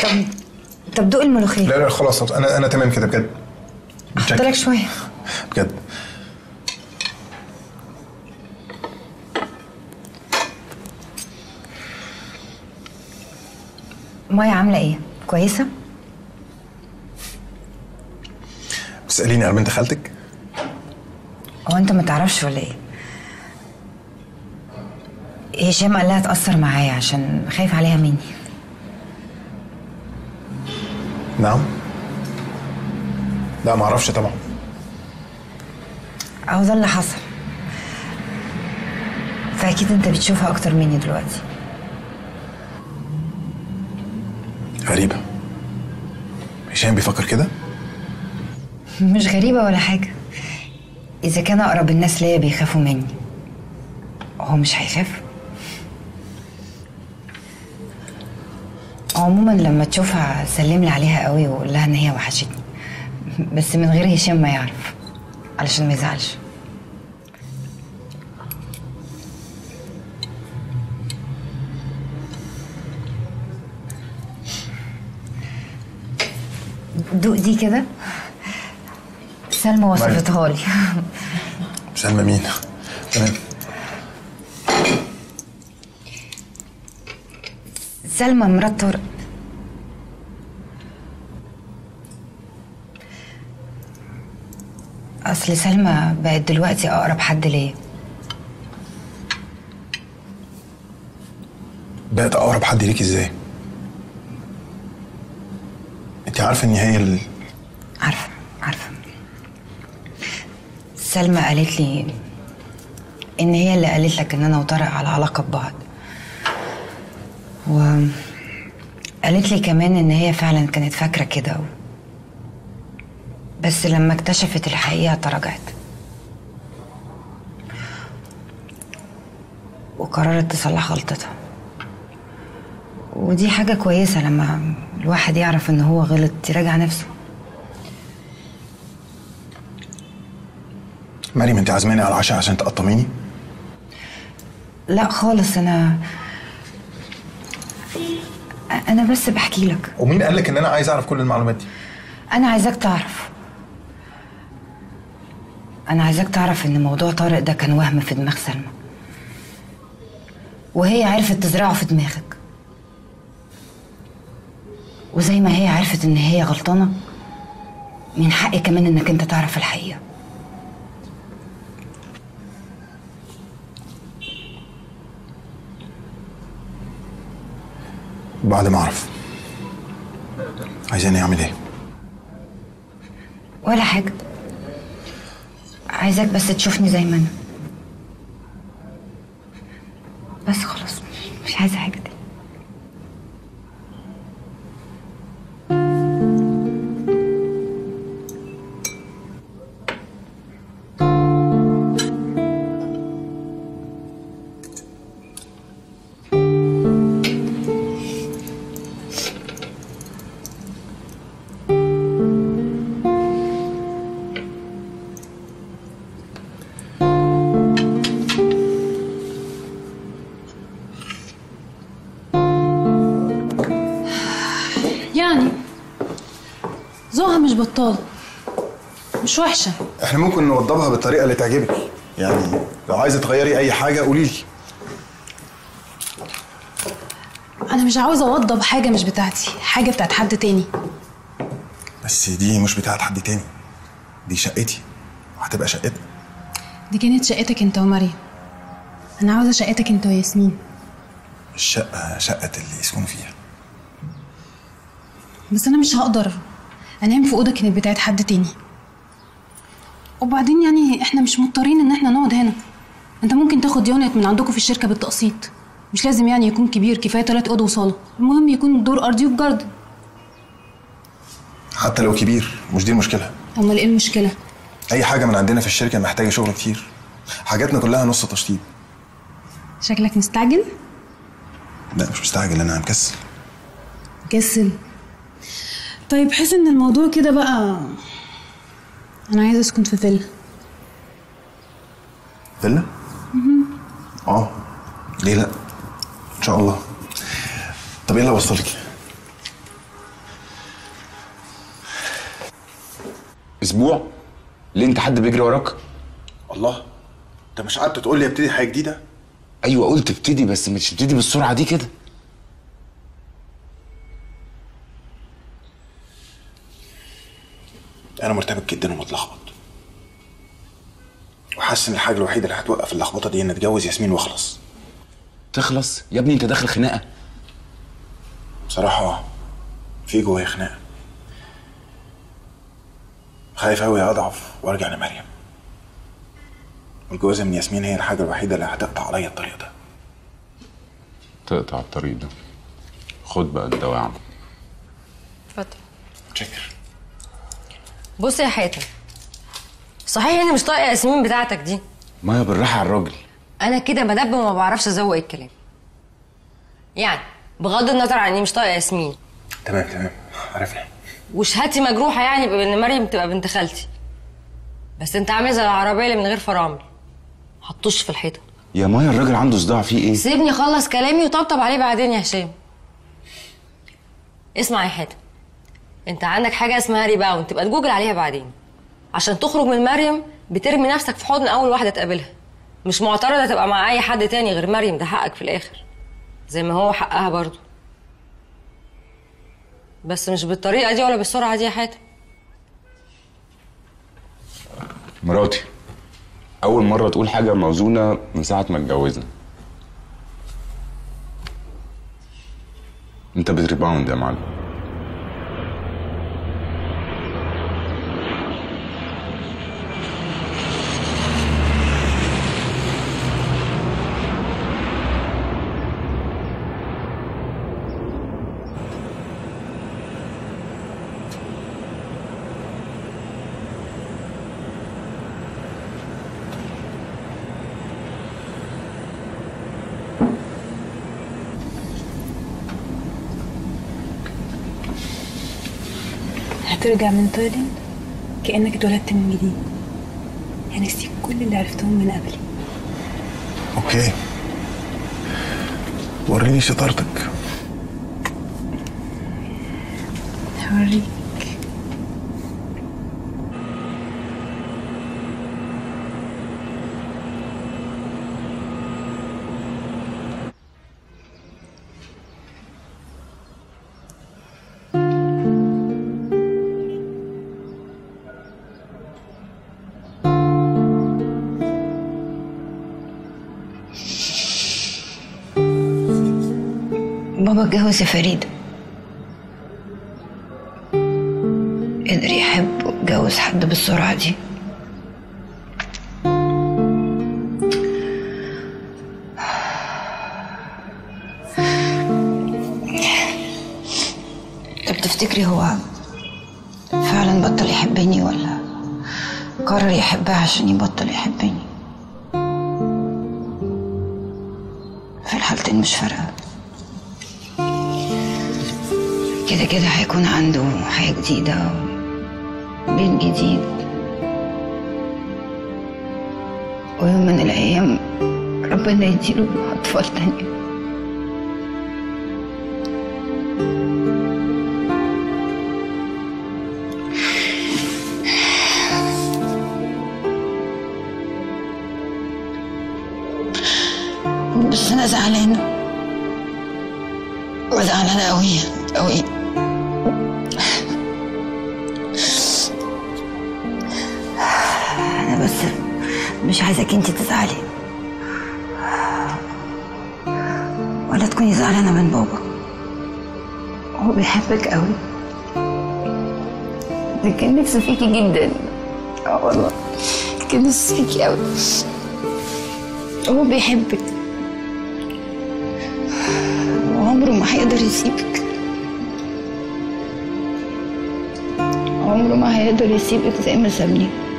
طب طب دوق الملوخيه لا لا خلاص انا انا تمام كده بجد احط لك شويه بجد مايا عامله ايه كويسه بتساليني على بنت خالتك هو انت ما تعرفش ولا ايه هشام قال لها تأثر معايا عشان خايف عليها مني نعم لا ما اعرفش طبعا اهو ده اللي حصل فاكيد انت بتشوفها اكتر مني دلوقتي غريبه هشام بيفكر كده مش غريبة ولا حاجة إذا كان أقرب الناس ليا بيخافوا مني هو مش هيخاف عموما لما تشوفها سلم لي عليها قوي وقول لها ان هي وحشتني بس من غير هشام ما يعرف علشان ما يزعلش دوق دي كده سلمى وصفتها لي سلمى مين تمام سلمى مرات طارق اصل سلمى بقت دلوقتي اقرب حد ليا بقت اقرب حد ليك ازاي انت عارفه ان هي ال... عارفه عارفه سلمى قالت لي ان هي اللي قالت لك ان انا وطارق على علاقه ببعض و قالت لي كمان ان هي فعلا كانت فاكره كده و... بس لما اكتشفت الحقيقه تراجعت وقررت تصلح غلطتها ودي حاجة كويسة لما الواحد يعرف ان هو غلط يراجع نفسه مريم انت عازماني على العشاء عشان تقطميني لا خالص انا انا بس بحكي لك ومين قال لك ان انا عايز اعرف كل المعلومات دي انا عايزاك تعرف انا عايزاك تعرف ان موضوع طارق ده كان وهم في دماغ سلمى وهي عرفت تزرعه في دماغك وزي ما هي عرفت ان هي غلطانه من حقي كمان انك انت تعرف الحقيقه بعد ما اعرف عايزاني اعمل ايه ولا حاجه عايزاك بس تشوفني زي ما انا بس خلاص مش عايزه حاجه تاني يعني ذوقها مش بطال مش وحشة احنا ممكن نوضبها بالطريقه اللي تعجبك يعني لو عايزه تغيري اي حاجه قولي لي أنا مش عاوزة أوضب حاجة مش بتاعتي حاجة بتاعت حد تاني بس دي مش بتاعت حد تاني دي شقتي وهتبقى شقتنا دي كانت شقتك أنت ومريم أنا عاوزة شقتك أنت وياسمين الشقه شقه اللي يسكن فيها بس أنا مش هقدر أنام في أوضة كانت بتاعت حد تاني وبعدين يعني إحنا مش مضطرين إن إحنا نقعد هنا أنت ممكن تاخد يونت من عندكم في الشركة بالتقسيط مش لازم يعني يكون كبير كفاية تلات أوض وصالة المهم يكون الدور أرضي وبجاردن حتى لو كبير مش دي المشكله أمال إيه المشكلة؟ اي حاجه من عندنا في الشركه محتاجه شغل كتير حاجاتنا كلها نص تشطيب شكلك مستعجل؟ لا مش مستعجل انا مكسل كسل طيب بحيث ان الموضوع كده بقى انا عايزه اسكن في فيلا فيلا اه ليه لا ان شاء الله طب ايه اللي وصلك اسبوع ليه انت حد بيجري وراك الله انت مش قعدت تقول لي ابتدي حاجه جديده ايوه قلت ابتدي بس مش تبتدي بالسرعه دي كده انا مرتبك جدا ومتلخبط وحاسس ان الحاجه الوحيده اللي هتوقف اللخبطه دي ان اتجوز ياسمين واخلص تخلص يا ابني انت داخل خناقه بصراحه في جوايا خناقه خايف قوي اضعف وارجع لمريم والجوازه من ياسمين هي الحاجه الوحيده اللي هتقطع عليا الطريق ده تقطع الطريق ده خد بقى الدواء يا عم اتفضل شكر بص يا حاتم صحيح اني مش طايقه ياسمين بتاعتك دي ما هي بالراحه على الراجل انا كده بدب وما بعرفش ازوق الكلام يعني بغض النظر عن اني مش طايقه ياسمين تمام تمام عرفنا وشهادتي مجروحه يعني بان مريم تبقى بنت خالتي بس انت عامل زي العربيه اللي من غير فرامل حطوش في الحيطه يا مايا الراجل عنده صداع فيه ايه سيبني اخلص كلامي وطبطب عليه بعدين يا هشام اسمع يا حاتم انت عندك حاجه اسمها ريباوند تبقى تجوجل عليها بعدين عشان تخرج من مريم بترمي نفسك في حضن اول واحده تقابلها مش معترضه تبقى مع اي حد تاني غير مريم ده حقك في الاخر زي ما هو حقها برضو بس مش بالطريقه دي ولا بالسرعه دي يا حاتم مراتي اول مره تقول حاجه موزونه من ساعه ما اتجوزنا انت بتريباوند يا معلم هترجع من تايلاند كأنك اتولدت من جديد هنسيب كل اللي عرفتهم من قبلي اوكي وريني شطارتك هوريك بابا اتجوز يا فريدة قدر يحب واتجوز حد بالسرعة دي طب تفتكري هو فعلا بطل يحبني ولا قرر يحبها عشان يبطل يحبني في الحالتين مش فارقه كده كده هيكون عنده حياة جديدة بيت جديد ويوم من الأيام ربنا يديله أطفال تانية بس أنا زعلانة وزعلانة أوي أوي أنا بس مش عايزاك انتي تزعلي ولا تكوني زعلانة من بابا هو بيحبك قوي ده كان نفسه فيكي جدا اه والله كان نفسه فيكي قوي هو بيحبك وعمره ما هيقدر يسيبك عمره ما هيقدر يسيبك زي ما سابني